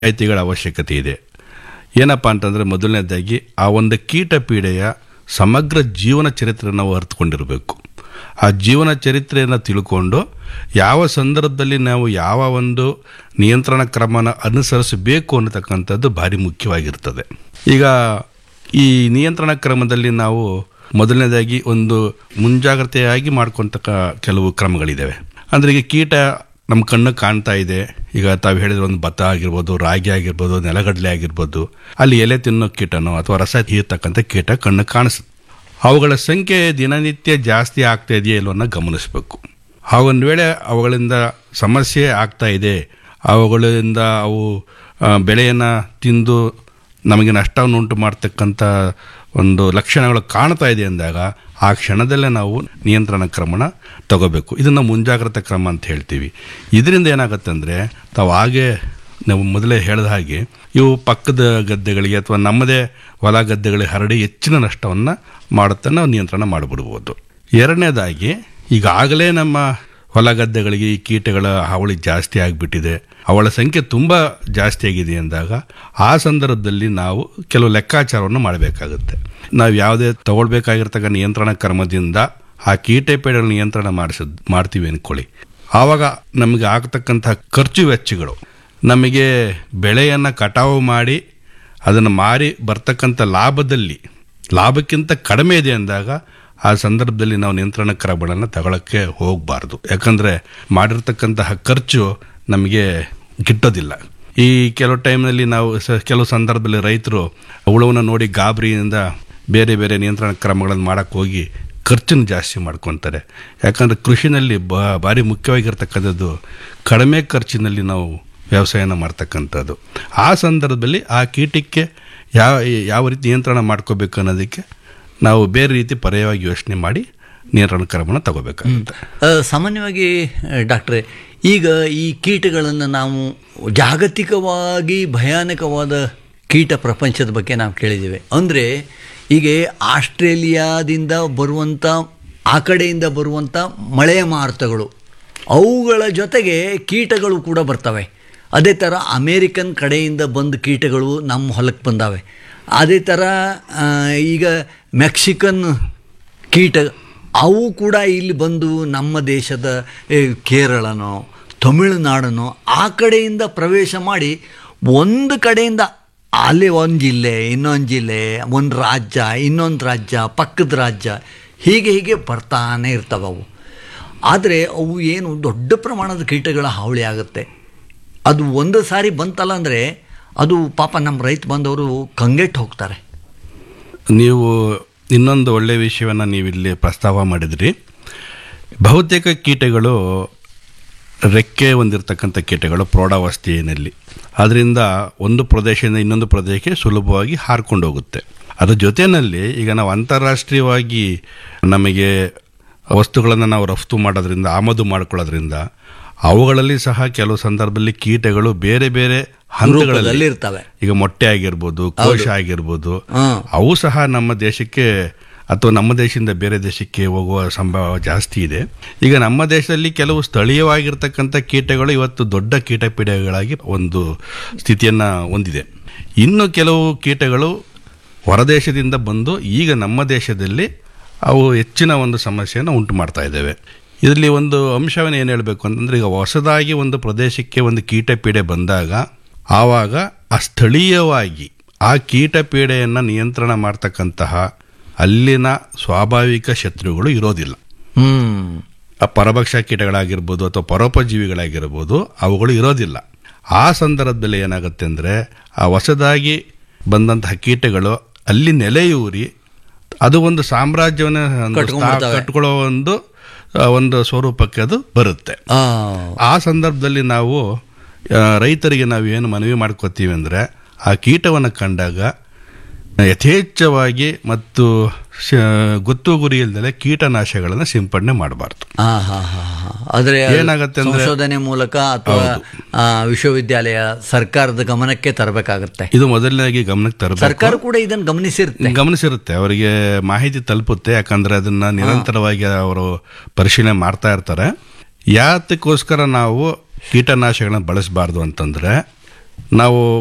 ಮಾಹಿತಿಗಳ ಅವಶ್ಯಕತೆ ಇದೆ ಏನಪ್ಪ ಅಂತಂದರೆ ಮೊದಲನೇದಾಗಿ ಆ ಒಂದು ಕೀಟ ಪೀಡೆಯ ಸಮಗ್ರ ಜೀವನ ಚರಿತ್ರೆ ನಾವು ಅರ್ಥಕೊಂಡಿರಬೇಕು ಆ ಜೀವನ ಚರಿತ್ರೆಯನ್ನು ತಿಳ್ಕೊಂಡು ಯಾವ ಸಂದರ್ಭದಲ್ಲಿ ನಾವು ಯಾವ ಒಂದು ನಿಯಂತ್ರಣ ಕ್ರಮನ ಅನುಸರಿಸಬೇಕು ಅನ್ನತಕ್ಕಂಥದ್ದು ಭಾರಿ ಮುಖ್ಯವಾಗಿರ್ತದೆ ಈಗ ಈ ನಿಯಂತ್ರಣ ಕ್ರಮದಲ್ಲಿ ನಾವು ಮೊದಲನೇದಾಗಿ ಒಂದು ಮುಂಜಾಗ್ರತೆಯಾಗಿ ಮಾಡ್ಕೊತಕ್ಕ ಕೆಲವು ಕ್ರಮಗಳಿದ್ದಾವೆ ಅಂದರೆ ಈಗ ಕೀಟ ನಮ್ಮ ಕಣ್ಣು ಕಾಣ್ತಾ ಇದೆ ಈಗ ತಾವು ಹೇಳಿದ್ರೆ ಒಂದು ಭತ್ತ ಆಗಿರ್ಬೋದು ರಾಗಿ ಆಗಿರ್ಬೋದು ನೆಲಗಡಲೆ ಆಗಿರ್ಬೋದು ಅಲ್ಲಿ ಎಲೆ ತಿನ್ನೋ ಕೀಟನೋ ಅಥವಾ ರಸ ಹೀರ್ತಕ್ಕಂಥ ಕೀಟ ಕಣ್ಣು ಕಾಣಿಸುತ್ತೆ ಅವುಗಳ ಸಂಖ್ಯೆ ದಿನನಿತ್ಯ ಜಾಸ್ತಿ ಆಗ್ತಾ ಇದೆಯಾ ಇಲ್ವನ್ನ ಗಮನಿಸಬೇಕು ಆ ಒಂದು ವೇಳೆ ಅವುಗಳಿಂದ ಸಮಸ್ಯೆ ಆಗ್ತಾ ಇದೆ ಅವುಗಳಿಂದ ಅವು ಆ, ಬೆಳೆಯನ್ನು ತಿಂದು ನಮಗೆ ನಷ್ಟವನ್ನು ಉಂಟು ಮಾಡ್ತಕ್ಕಂಥ ಒಂದು ಲಕ್ಷಣಗಳು ಕಾಣ್ತಾ ಇದೆ ಅಂದಾಗ ಆ ಕ್ಷಣದಲ್ಲೇ ನಾವು ನಿಯಂತ್ರಣ ಕ್ರಮನ ತಗೋಬೇಕು ಇದನ್ನು ಮುಂಜಾಗ್ರತಾ ಕ್ರಮ ಅಂತ ಹೇಳ್ತೀವಿ ಇದರಿಂದ ಏನಾಗುತ್ತೆ ಅಂದರೆ ತಾವು ಹಾಗೆ ನಾವು ಮೊದಲೇ ಹೇಳಿದ ಹಾಗೆ ಇವು ಪಕ್ಕದ ಗದ್ದೆಗಳಿಗೆ ಅಥವಾ ನಮ್ಮದೇ ಹೊಲ ಗದ್ದೆಗಳಿಗೆ ಹರಡಿ ಹೆಚ್ಚಿನ ನಷ್ಟವನ್ನು ಮಾಡುತ್ತಾ ನಾವು ನಿಯಂತ್ರಣ ಮಾಡಿಬಿಡ್ಬೋದು ಎರಡನೇದಾಗಿ ಈಗಾಗಲೇ ನಮ್ಮ ಹೊಲ ಗದ್ದೆಗಳಿಗೆ ಈ ಕೀಟಗಳ ಹಾವಳಿ ಜಾಸ್ತಿ ಆಗಿಬಿಟ್ಟಿದೆ ಅವಳ ಸಂಖ್ಯೆ ತುಂಬ ಜಾಸ್ತಿ ಆಗಿದೆ ಅಂದಾಗ ಆ ಸಂದರ್ಭದಲ್ಲಿ ನಾವು ಕೆಲವು ಲೆಕ್ಕಾಚಾರವನ್ನು ಮಾಡಬೇಕಾಗುತ್ತೆ ನಾವು ಯಾವುದೇ ತಗೊಳ್ಬೇಕಾಗಿರ್ತಕ್ಕ ನಿಯಂತ್ರಣ ಕ್ರಮದಿಂದ ಆ ಕೀಟಪೇಡೆಗಳ ನಿಯಂತ್ರಣ ಮಾಡಿಸಿದ್ ಮಾಡ್ತೀವಿ ಅಂದ್ಕೊಳ್ಳಿ ಆವಾಗ ನಮಗೆ ಆಗ್ತಕ್ಕಂಥ ಖರ್ಚು ವೆಚ್ಚಗಳು ನಮಗೆ ಬೆಳೆಯನ್ನು ಕಟಾವು ಮಾಡಿ ಅದನ್ನು ಮಾರಿ ಬರ್ತಕ್ಕಂಥ ಲಾಭದಲ್ಲಿ ಲಾಭಕ್ಕಿಂತ ಕಡಿಮೆ ಇದೆ ಅಂದಾಗ ಆ ಸಂದರ್ಭದಲ್ಲಿ ನಾವು ನಿಯಂತ್ರಣ ಕ್ರಮಗಳನ್ನು ತಗೊಳ್ಳೋಕ್ಕೆ ಹೋಗಬಾರ್ದು ಯಾಕಂದರೆ ಮಾಡಿರ್ತಕ್ಕಂತಹ ಖರ್ಚು ನಮಗೆ ಗಿಟ್ಟೋದಿಲ್ಲ ಈ ಕೆಲವು ಟೈಮ್ನಲ್ಲಿ ನಾವು ಸ ಕೆಲವು ಸಂದರ್ಭದಲ್ಲಿ ರೈತರು ಹುಳವನ್ನು ನೋಡಿ ಗಾಬರಿಯಿಂದ ಬೇರೆ ಬೇರೆ ನಿಯಂತ್ರಣ ಕ್ರಮಗಳನ್ನು ಮಾಡೋಕ್ಕೆ ಹೋಗಿ ಖರ್ಚನ್ನು ಜಾಸ್ತಿ ಮಾಡ್ಕೊತಾರೆ ಯಾಕಂದರೆ ಕೃಷಿನಲ್ಲಿ ಬ ಭಾರಿ ಮುಖ್ಯವಾಗಿರ್ತಕ್ಕಂಥದ್ದು ಕಡಿಮೆ ಖರ್ಚಿನಲ್ಲಿ ನಾವು ವ್ಯವಸಾಯನ ಮಾಡ್ತಕ್ಕಂಥದ್ದು ಆ ಸಂದರ್ಭದಲ್ಲಿ ಆ ಕೀಟಕ್ಕೆ ಯಾವ ಯಾವ ರೀತಿ ನಿಯಂತ್ರಣ ಮಾಡ್ಕೋಬೇಕು ಅನ್ನೋದಕ್ಕೆ ನಾವು ಬೇರೆ ರೀತಿ ಪರ್ಯಾಯವಾಗಿ ಯೋಚನೆ ಮಾಡಿ ನಿಯಂತ್ರಣ ಕ್ರಮನ ತಗೋಬೇಕಾಗುತ್ತೆ ಆ, ಸಾಮಾನ್ಯವಾಗಿ ಆ, ಡಾಕ್ಟ್ರೆ ಈಗ ಈ ಕೀಟಗಳನ್ನು ನಾವು ಜಾಗತಿಕವಾಗಿ ಭಯಾನಕವಾದ ಕೀಟ ಪ್ರಪಂಚದ ಬಗ್ಗೆ ನಾವು ಕೇಳಿದ್ದೇವೆ ಅಂದರೆ ಈಗ ಆಸ್ಟ್ರೇಲಿಯಾದಿಂದ ಬರುವಂಥ ಆ ಕಡೆಯಿಂದ ಬರುವಂಥ ಮಳೆ ಮಾರುತಗಳು ಅವುಗಳ ಜೊತೆಗೆ ಕೀಟಗಳು ಕೂಡ ಬರ್ತವೆ ಅದೇ ಥರ ಅಮೇರಿಕನ್ ಕಡೆಯಿಂದ ಬಂದ ಕೀಟಗಳು ನಮ್ಮ ಹೊಲಕ್ಕೆ ಬಂದಾವೆ ಅದೇ ಥರ ಆ, ಈಗ ಮೆಕ್ಸಿಕನ್ ಕೀಟ ಅವು ಕೂಡ ಇಲ್ಲಿ ಬಂದು ನಮ್ಮ ದೇಶದ ಏ, ಕೇರಳನೋ ತಮಿಳುನಾಡನೋ ಆ ಕಡೆಯಿಂದ ಪ್ರವೇಶ ಮಾಡಿ ಒಂದು ಕಡೆಯಿಂದ ಅಲ್ಲಿ ಒಂದು ಜಿಲ್ಲೆ ಇನ್ನೊಂದು ಜಿಲ್ಲೆ ಒಂದು ರಾಜ್ಯ ಇನ್ನೊಂದು ರಾಜ್ಯ ಪಕ್ಕದ ರಾಜ್ಯ ಹೀಗೆ ಹೀಗೆ ಬರ್ತಾನೆ ಇರ್ತವೆ ಅವು ಆದರೆ ಅವು ಏನು ದೊಡ್ಡ ಪ್ರಮಾಣದ ಕೀಟಗಳ ಹಾವಳಿ ಆಗುತ್ತೆ ಅದು ಒಂದು ಸಾರಿ ಬಂತಲ್ಲ ಅಂದರೆ ಅದು ಪಾಪ ನಮ್ಮ ರೈತ ಬಂದವರು ಕಂಗೆಟ್ಟು ಹೋಗ್ತಾರೆ ನೀವು ಇನ್ನೊಂದು ಒಳ್ಳೆಯ ವಿಷಯವನ್ನು ನೀವಿಲ್ಲಿ ಪ್ರಸ್ತಾವ ಮಾಡಿದ್ರಿ ಬಹುತೇಕ ಕೀಟಗಳು ರೆಕ್ಕೆ ಹೊಂದಿರತಕ್ಕಂಥ ಕೀಟಗಳು ಪ್ರೌಢಾವಸ್ಥೆಯಲ್ಲಿ ಅದರಿಂದ ಒಂದು ಪ್ರದೇಶದಿಂದ ಇನ್ನೊಂದು ಪ್ರದೇಶಕ್ಕೆ ಸುಲಭವಾಗಿ ಹಾರ್ಕೊಂಡು ಹೋಗುತ್ತೆ ಅದ್ರ ಜೊತೆಯಲ್ಲಿ ಈಗ ನಾವು ಅಂತಾರಾಷ್ಟ್ರೀಯವಾಗಿ ನಮಗೆ ವಸ್ತುಗಳನ್ನು ನಾವು ರಫ್ತು ಮಾಡೋದ್ರಿಂದ ಆಮದು ಮಾಡ್ಕೊಳ್ಳೋದ್ರಿಂದ ಅವುಗಳಲ್ಲಿ ಸಹ ಕೆಲವು ಸಂದರ್ಭದಲ್ಲಿ ಕೀಟಗಳು ಬೇರೆ ಬೇರೆ ಹಂತಗಳಲ್ಲಿ ರೂಪದಲ್ಲಿ ಇರ್ತವೆ ಈಗ ಮೊಟ್ಟೆ ಆಗಿರ್ಬೋದು ಕೋಶ ಆಗಿರ್ಬೋದು ಹಾಂ ಅವು ಸಹ ನಮ್ಮ ದೇಶಕ್ಕೆ ಅಥವಾ ನಮ್ಮ ದೇಶದಿಂದ ಬೇರೆ ದೇಶಕ್ಕೆ ಹೋಗುವ ಸಂಭವ ಜಾಸ್ತಿ ಇದೆ ಈಗ ನಮ್ಮ ದೇಶದಲ್ಲಿ ಕೆಲವು ಸ್ಥಳೀಯವಾಗಿರ್ತಕ್ಕಂಥ ಕೀಟಗಳು ಇವತ್ತು ದೊಡ್ಡ ಕೀಟಪೀಡೆಗಳಾಗಿ ಒಂದು ಸ್ಥಿತಿಯನ್ನು ಹೊಂದಿದೆ ಇನ್ನು ಕೆಲವು ಕೀಟಗಳು ಹೊರದೇಶದಿಂದ ಬಂದು ಈಗ ನಮ್ಮ ದೇಶದಲ್ಲಿ ಅವು ಹೆಚ್ಚಿನ ಒಂದು ಸಮಸ್ಯೆಯನ್ನು ಉಂಟು ಮಾಡ್ತಾ ಇದ್ದೇವೆ ಇದರಲ್ಲಿ ಒಂದು ಅಂಶವನ್ನು ಏನು ಹೇಳಬೇಕು ಅಂತಂದ್ರೆ ಈಗ ಹೊಸದಾಗಿ ಒಂದು ಪ್ರದೇಶಕ್ಕೆ ಒಂದು ಕೀಟಪೀಡೆ ಬಂದಾಗ ಆವಾಗ ಆ ಸ್ಥಳೀಯವಾಗಿ ಆ ಕೀಟಪೀಡೆಯನ್ನು ನಿಯಂತ್ರಣ ಮಾಡ್ತಕ್ಕಂತಹ ಅಲ್ಲಿನ ಸ್ವಾಭಾವಿಕ ಶತ್ರುಗಳು ಇರೋದಿಲ್ಲ ಹ್ಞೂ ಆ ಪರಭಕ್ಷ ಕೀಟಗಳಾಗಿರ್ಬೋದು ಅಥವಾ ಪರೋಪಜೀವಿಗಳಾಗಿರ್ಬೋದು ಅವುಗಳು ಇರೋದಿಲ್ಲ ಆ ಸಂದರ್ಭದಲ್ಲಿ ಏನಾಗುತ್ತೆ ಅಂದರೆ ಆ ಹೊಸದಾಗಿ ಬಂದಂತಹ ಕೀಟಗಳು ಅಲ್ಲಿ ನೆಲೆಯೂರಿ ಅದು ಒಂದು ಸಾಮ್ರಾಜ್ಯವನ್ನು ಒಂದು ಕಟ್ಕೊಂಡ್ಬಿಡ್ತವೆ. ಕಟ್ಕೊಳ್ಳೋ ಒಂದು ಆ, ಒಂದು ಸ್ವರೂಪಕ್ಕೆ ಅದು ಬರುತ್ತೆ ಆ ಸಂದರ್ಭದಲ್ಲಿ ನಾವು ಆ, ರೈತರಿಗೆ ನಾವು ಏನು ಮನವಿ ಮಾಡ್ಕೋತೀವಿ ಅಂದರೆ ಆ ಕೀಟವನ್ನು ಕಂಡಾಗ ಯಥೇಚ್ಛವಾಗಿ ಮತ್ತು ಶ- ಗೊತ್ತು ಗುರಿ ಇಲ್ದಲೆ ಕೀಟನಾಶಗಳನ್ನು ಸಿಂಪಡಣೆ ಮಾಡಬಾರ್ದು ಹಾಂ ಹಾಂ ಹಾಂ ಹಾಂ ಆದರೆ ಏನಾಗತ್ತೆ ಅಂದ್ರೆ- ಸಂಶೋಧನೆ ಮೂಲಕ ಅಥವಾ ಆ, ವಿಶ್ವವಿದ್ಯಾಲಯ ಸರ್ಕಾರದ ಗಮನಕ್ಕೆ ತರಬೇಕಾಗತ್ತೆ ಇದು ಮೊದಲನೇದಾಗಿ ಗಮನಕ್ಕೆ ತರಬೇಕು ಸರ್ಕಾರ ಕೂಡ ಇದನ್ನು ಗಮನಿಸಿರುತ್ತೆ ಗಮನಿಸಿರುತ್ತೆ ಅವರಿಗೆ ಮಾಹಿತಿ ತಲುಪುತ್ತೆ ಯಾಕಂದ್ರೆ ಅದನ್ನ ನಿರಂತರವಾಗಿ ಅವರು ಪರಿಶೀಲನೆ ಮಾಡ್ತಾ ಇರ್ತಾರೆ ಯಾತಕ್ಕೋಸ್ಕರ ನಾವು ಕೀಟನಾಶಕಗಳನ್ನ ಬಳಸಬಾರ್ದು ಅಂತಂದ್ರೆ ನಾವು